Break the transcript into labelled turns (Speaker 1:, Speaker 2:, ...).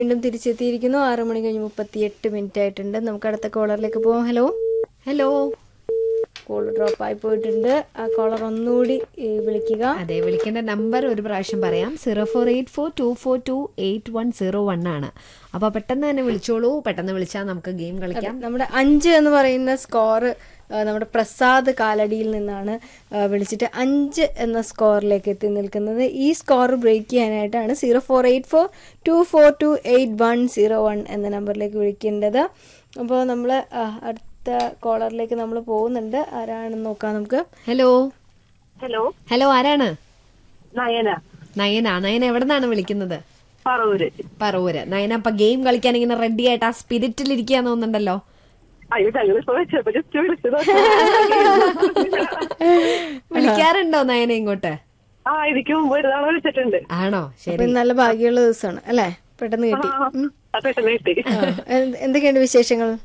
Speaker 1: വീണ്ടും തിരിച്ചെത്തിയിരിക്കുന്നു ആറു മണി കഴിഞ്ഞ് മുപ്പത്തി എട്ട് മിനിറ്റ് ആയിട്ടുണ്ട് നമുക്ക് അടുത്ത കോളറിലേക്ക് പോവാം ഹലോ
Speaker 2: ഹലോ
Speaker 1: കോൾ ഡ്രോപ്പ് ആയി പോയിട്ടുണ്ട് ആ കോളർ ഒന്നുകൂടി ഏ, വിളിക്കുക
Speaker 2: അതെ വിളിക്കേണ്ട നമ്പർ ഒരു പ്രാവശ്യം പറയാം zero four eight four two four two eight one zero one ആണ് അപ്പൊ പെട്ടെന്ന് തന്നെ വിളിച്ചോളൂ പെട്ടെന്ന് വിളിച്ചാൽ നമുക്ക് ഗെയിം കളിക്കാം
Speaker 1: നമ്മുടെ അഞ്ച് എന്ന് പറയുന്ന സ്കോർ നമ്മുടെ പ്രസാദ് കാലടിയിൽ നിന്നാണ് ആ, വിളിച്ചിട്ട് അഞ്ച് എന്ന സ്കോറിലേക്ക് എത്തി നിൽക്കുന്നത് ഈ സ്കോർ ബ്രേക്ക് ചെയ്യാനായിട്ടാണ് zero four eight four two four two eight one zero one എന്ന നമ്പറിലേക്ക് വിളിക്കേണ്ടത് അപ്പോൾ നമ്മൾ അടുത്ത കോളറിലേക്ക് നമ്മൾ പോകുന്നുണ്ട് ആരാണെന്ന് നോക്കാം നമുക്ക്
Speaker 2: ഹലോ
Speaker 3: ഹലോ
Speaker 2: ഹലോ ആരാണ്
Speaker 3: നയന
Speaker 2: നയന നയന എവിടെ നിന്നാണ് വിളിക്കുന്നത്
Speaker 3: പറവൂര്
Speaker 2: പറവൂര് നയന അപ്പൊ ഗെയിം കളിക്കാൻ ഇങ്ങനെ റെഡി ആയിട്ട് ആ സ്പിരിറ്റിൽ ഇരിക്കാന്ന് തോന്നുന്നുണ്ടല്ലോ
Speaker 3: അയ്യോ ഞങ്ങൾ ഇപ്പൊ വെച്ചപ്പോ ജസ്റ്റ് വിളിച്ചത്
Speaker 2: വിളിക്കാറുണ്ടോ നയന ഇങ്ങോട്ട്
Speaker 3: ആ ഇതിക്ക് മുമ്പ് ഒരു തവണ വിളിച്ചിട്ടുണ്ട്
Speaker 2: ആണോ ശരി
Speaker 1: ഇപ്പം നല്ല ഭാഗ്യമുള്ള ദിവസമാണ് അല്ലേ പെട്ടെന്ന് കിട്ടി ഉം.
Speaker 3: ആ പെട്ടെന്ന് കിട്ടി
Speaker 1: ആ, എന്ത്- എന്തൊക്കെയുണ്ട് വിശേഷങ്ങൾ